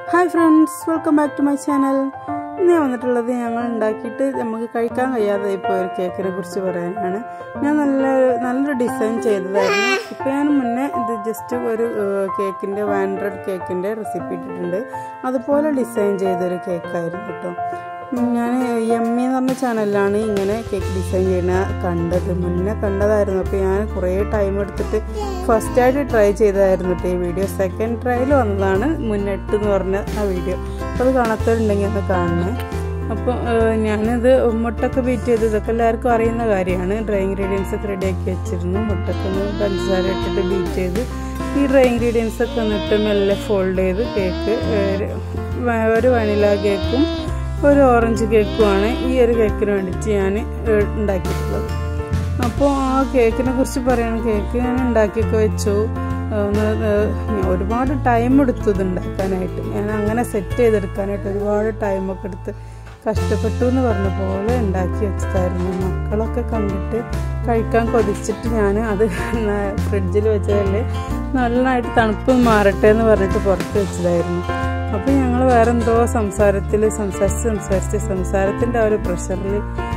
hi friends welcome back to my channel ഇന്ന് ഞാൻ വന്നിട്ടുള്ളത് ഞങ്ങൾ ഉണ്ടാക്കിയിട്ട് നമുക്ക് കഴിക്കാൻ കഴിയാതെ ഇപ്പോൾ ഒരു കേക്കിനെ കുറിച്ച് പറയാനാണ് ഞാൻ നല്ല നല്ലൊരു ഡിസൈൻ ചെയ്തതായിരുന്നു ഇപ്പോൾ ഞാൻ മുന്നേ ഇത് ജസ്റ്റ് ഒരു കേക്കിൻ്റെ വാൻഡ്രഡ് കേക്കിൻ്റെ റെസിപ്പി ഇട്ടിട്ടുണ്ട് അതുപോലെ ഡിസൈൻ ചെയ്തൊരു കേക്കായിരുന്നു കേട്ടോ ഞാൻ എമ്മി എന്ന് പറഞ്ഞ ചാനലിലാണ് ഇങ്ങനെ കേക്ക് ഡിസൈൻ ചെയ്യുന്ന കണ്ടത് മുന്നേ കണ്ടതായിരുന്നു അപ്പോൾ ഞാൻ കുറേ ടൈം എടുത്തിട്ട് ഫസ്റ്റായിട്ട് ട്രൈ ചെയ്തതായിരുന്നു കേട്ടോ ഈ വീഡിയോ സെക്കൻഡ് ട്രയൽ വന്നതാണ് മുന്നെട്ട് എന്ന് പറഞ്ഞ ആ വീഡിയോ അപ്പോൾ അത് കാണാത്തവരുണ്ടെങ്കിൽ ഒന്ന് കാണണേ അപ്പോൾ ഞാനിത് മുട്ടൊക്കെ ബീറ്റ് ചെയ്ത് ഇതൊക്കെ എല്ലാവർക്കും അറിയുന്ന കാര്യമാണ് ഡ്രൈ ഇൻഗ്രീഡിയൻസ് ഒക്കെ റെഡിയാക്കി വെച്ചിരുന്നു മുട്ടൊക്കെ ഒന്ന് പഞ്ചസാര ഇട്ടിട്ട് ബീറ്റ് ചെയ്ത് ഈ ഡ്രൈ ഇൻഗ്രീഡിയൻസ് ഒക്കെ എന്നിട്ട് മെല്ലെ ഫോൾഡ് ചെയ്ത് കേക്ക് ഒരു വനില കേക്കും ഒരു ഓറഞ്ച് കേക്കുമാണ് ഈ ഒരു കേക്കിന് വേണ്ടിയിട്ട് ഞാൻ ഉണ്ടാക്കിയിട്ടുള്ളത് അപ്പോൾ ആ കേക്കിനെ കുറിച്ച് പറയുകയാണ് കേക്ക് ഞാൻ ഉണ്ടാക്കിയൊക്കെ വെച്ചു ഒന്ന് ഒരുപാട് ടൈം എടുത്തു ഇത് ഉണ്ടാക്കാനായിട്ട് ഞാൻ അങ്ങനെ സെറ്റ് ചെയ്തെടുക്കാനായിട്ട് ഒരുപാട് ടൈമൊക്കെ എടുത്ത് കഷ്ടപ്പെട്ടു എന്ന് പറഞ്ഞ പോലെ ഉണ്ടാക്കി വെച്ചതായിരുന്നു മക്കളൊക്കെ കണ്ടിട്ട് കഴിക്കാൻ കൊതിച്ചിട്ട് ഞാൻ അത് ഫ്രിഡ്ജിൽ വെച്ചതല്ലേ നന്നായിട്ട് തണുപ്പ് മാറട്ടെ എന്ന് പറഞ്ഞിട്ട് പുറത്ത് വെച്ചതായിരുന്നു അപ്പോൾ ഞങ്ങൾ വേറെ എന്തോ സംസാരത്തിൽ സംസാരിച്ച് സംസാരിച്ച് സംസാരത്തിൻ്റെ ആ ഒരു പ്രഷറിൽ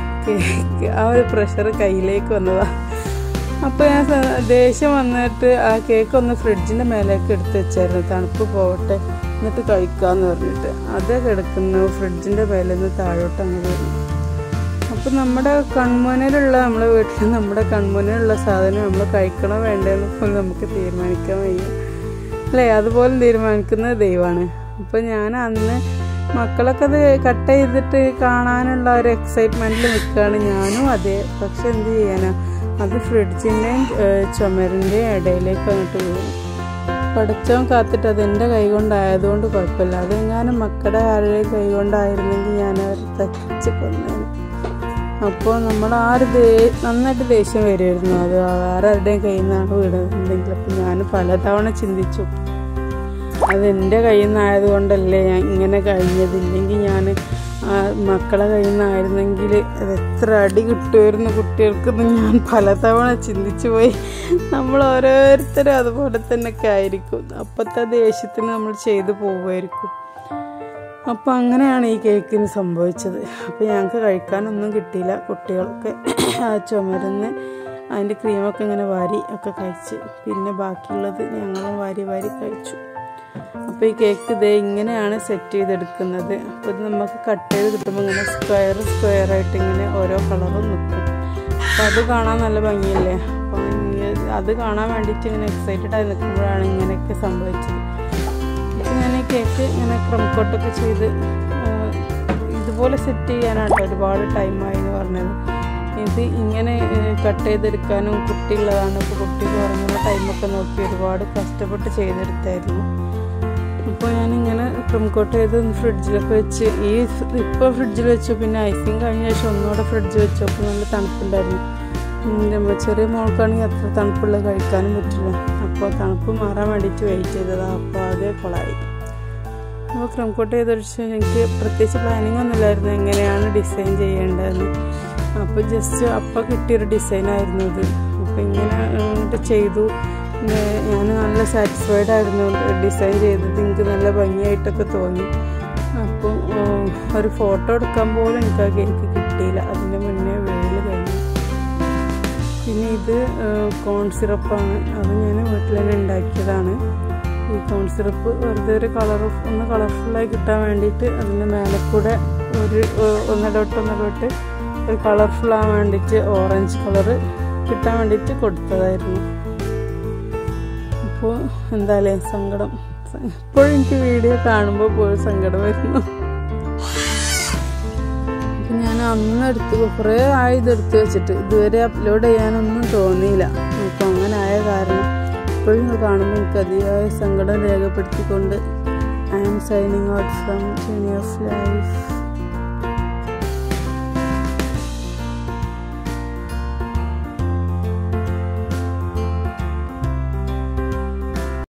ആ ഒരു പ്രഷർ കയ്യിലേക്ക് വന്നതാണ് അപ്പോൾ ഞാൻ ദേഷ്യം വന്നിട്ട് ആ കേക്ക് ഒന്ന് ഫ്രിഡ്ജിൻ്റെ മേലേക്ക് എടുത്ത് വെച്ചായിരുന്നു തണുപ്പ് പോവട്ടെ എന്നിട്ട് കഴിക്കാമെന്ന് പറഞ്ഞിട്ട് അതേ കിടക്കുന്നു ഫ്രിഡ്ജിൻ്റെ മേലെ നിന്ന് താഴോട്ട് അങ്ങനെ വരുന്നു അപ്പോൾ നമ്മുടെ കൺമുനിലുള്ള നമ്മുടെ വീട്ടിൽ നമ്മുടെ കൺമുനിലുള്ള സാധനം നമ്മൾ കഴിക്കണോ വേണ്ടതെന്ന് പോലും നമുക്ക് തീരുമാനിക്കാൻ വയ്യ അല്ലേ അതുപോലെ തീരുമാനിക്കുന്നത് ദൈവമാണ് അപ്പോൾ ഞാൻ അന്ന് മക്കളൊക്കെ അത് കട്ട് ചെയ്തിട്ട് കാണാനുള്ള ഒരു എക്സൈറ്റ്മെൻറ്റിൽ നിൽക്കുകയാണ് ഞാനും അതെ പക്ഷെ എന്ത് ചെയ്യാനാ അത് ഫ്രിഡ്ജിൻ്റെയും ചുമരിൻ്റെയും ഇടയിലേക്ക് വന്നിട്ട് വീണു പഠിച്ചവൻ കാത്തിട്ട് അത് എൻ്റെ കൈ കൊണ്ടായതുകൊണ്ട് കുഴപ്പമില്ല അതെങ്ങാനും മക്കളുടെ ആരുടെയും കൈ കൊണ്ടായിരുന്നെങ്കിൽ ഞാൻ അവർ തച്ച് കൊന്നേനെ അപ്പോൾ നമ്മൾ ആ ഒരു ദേ നന്നായിട്ട് ദേഷ്യം വരുമായിരുന്നു അത് ആരുടെയും കയ്യിൽ നിന്നാണ് വീടുന്നുണ്ടെങ്കിൽ അപ്പോൾ ഞാൻ പലതവണ ചിന്തിച്ചു അത് എൻ്റെ കയ്യിൽ നിന്നായതുകൊണ്ടല്ലേ ഞാൻ ഇങ്ങനെ കഴിഞ്ഞതില്ലെങ്കിൽ ഞാൻ മക്കളെ കയ്യിൽ നിന്നായിരുന്നെങ്കിൽ അത് എത്ര അടി കിട്ടുമായിരുന്നു കുട്ടികൾക്കെന്ന് ഞാൻ പലതവണ ചിന്തിച്ചു പോയി നമ്മൾ ഓരോരുത്തരും അതുപോലെ തന്നെയൊക്കെ ആയിരിക്കും അപ്പോഴത്തെ ദേഷ്യത്തിന് നമ്മൾ ചെയ്തു പോവുമായിരിക്കും അപ്പോൾ അങ്ങനെയാണ് ഈ കേക്കിന് സംഭവിച്ചത് അപ്പോൾ ഞങ്ങൾക്ക് കഴിക്കാനൊന്നും കിട്ടിയില്ല കുട്ടികളൊക്കെ ആ ചുമരുന്ന് അതിൻ്റെ ക്രീമൊക്കെ ഇങ്ങനെ വാരി ഒക്കെ കഴിച്ച് പിന്നെ ബാക്കിയുള്ളത് ഞങ്ങളും വാരി വാരി കഴിച്ചു അപ്പോൾ ഈ കേക്ക് ഇതേ ഇങ്ങനെയാണ് സെറ്റ് ചെയ്തെടുക്കുന്നത് അപ്പോൾ ഇത് നമുക്ക് കട്ട് ചെയ്ത് കിട്ടുമ്പോൾ ഇങ്ങനെ സ്ക്വയർ സ്ക്വയർ ആയിട്ട് ഇങ്ങനെ ഓരോ കളറും നിൽക്കും അപ്പോൾ അത് കാണാൻ നല്ല ഭംഗിയല്ലേ അപ്പോൾ അത് കാണാൻ വേണ്ടിയിട്ട് ഇങ്ങനെ എക്സൈറ്റഡ് ആയി നിൽക്കുമ്പോഴാണ് ഇങ്ങനെയൊക്കെ സംഭവിച്ചത് അപ്പോൾ ഞാൻ ഈ കേക്ക് ഇങ്ങനെ ക്രം കോട്ടൊക്കെ ചെയ്ത് ഇതുപോലെ സെറ്റ് ചെയ്യാനാണ് ഒരുപാട് ടൈമായി എന്ന് പറഞ്ഞത് ഇത് ഇങ്ങനെ കട്ട് ചെയ്തെടുക്കാനും കുട്ടിയുള്ളതാണ് ഇപ്പോൾ കുട്ടികൾ ഉറങ്ങുന്ന ടൈമൊക്കെ നോക്കി ഒരുപാട് കഷ്ടപ്പെട്ട് ചെയ്തെടുത്തായിരുന്നു അപ്പോൾ ഞാനിങ്ങനെ ക്രം കോട്ട് ചെയ്ത് ഫ്രിഡ്ജിലൊക്കെ വെച്ച് ഈ ഇപ്പോൾ ഫ്രിഡ്ജിൽ വെച്ചു പിന്നെ ഐസിങ് കഴിഞ്ഞ ശേഷം ഒന്നുകൂടെ ഫ്രിഡ്ജ് വെച്ചു അപ്പോൾ നല്ല തണുപ്പുണ്ടായിരുന്നു ചെറിയ മോൾക്കാണെങ്കിൽ അത്ര തണുപ്പുള്ള കഴിക്കാനും പറ്റില്ല അപ്പോൾ തണുപ്പ് മാറാൻ വേണ്ടിയിട്ട് വെയിറ്റ് ചെയ്തതാണ് അപ്പോൾ ആകെ കൊളായി അപ്പോൾ ക്രം കോട്ട് ചെയ്തൊഴിച്ച് എനിക്ക് പ്രത്യേകിച്ച് പ്ലാനിങ് ഒന്നുമില്ലായിരുന്നു എങ്ങനെയാണ് ഡിസൈൻ ചെയ്യേണ്ടതെന്ന് അപ്പോൾ ജസ്റ്റ് അപ്പം കിട്ടിയൊരു ഡിസൈനായിരുന്നു ഇത് അപ്പോൾ ഇങ്ങനെ ഇങ്ങോട്ട് ചെയ്തു ഞാൻ നല്ല സാറ്റിസ്ഫൈഡ് ആയിരുന്നു ഡിസൈൻ ചെയ്തത് എനിക്ക് നല്ല ഭംഗിയായിട്ടൊക്കെ തോന്നി അപ്പോൾ ഒരു ഫോട്ടോ എടുക്കാൻ പോലും എനിക്ക് ആ കേക്ക് കിട്ടിയില്ല അതിൻ്റെ മുന്നേ വെയിൽ കഴിഞ്ഞു പിന്നെ ഇത് കോൺ സിറപ്പാണ് അത് ഞാൻ വീട്ടിൽ തന്നെ ഉണ്ടാക്കിയതാണ് ഈ കോൺ സിറപ്പ് വെറുതെ ഒരു കളർ ഒന്ന് കളർഫുള്ളായി കിട്ടാൻ വേണ്ടിയിട്ട് അതിൻ്റെ മേലെ കൂടെ ഒരു ഒന്നിടോട്ട് ഒന്നിടോട്ട് ഒരു കളർഫുൾ ആവാൻ വേണ്ടിയിട്ട് ഓറഞ്ച് കളറ് കിട്ടാൻ വേണ്ടിയിട്ട് കൊടുത്തതായിരുന്നു അപ്പോൾ എന്തായാലേ സങ്കടം ഇപ്പോഴും എനിക്ക് വീഡിയോ കാണുമ്പോൾ പോയി സങ്കടം വരുന്നു അപ്പം ഞാൻ അന്ന് എടുത്ത് കുറേ ആയി ഇതെടുത്ത് വെച്ചിട്ട് ഇതുവരെ അപ്ലോഡ് ചെയ്യാനൊന്നും തോന്നിയില്ല അപ്പോൾ അങ്ങനെ ആയ കാരണം ഇപ്പോഴും കാണുമ്പോൾ എനിക്ക് അതിയായ സങ്കടം രേഖപ്പെടുത്തിക്കൊണ്ട് I am signing out from journey of life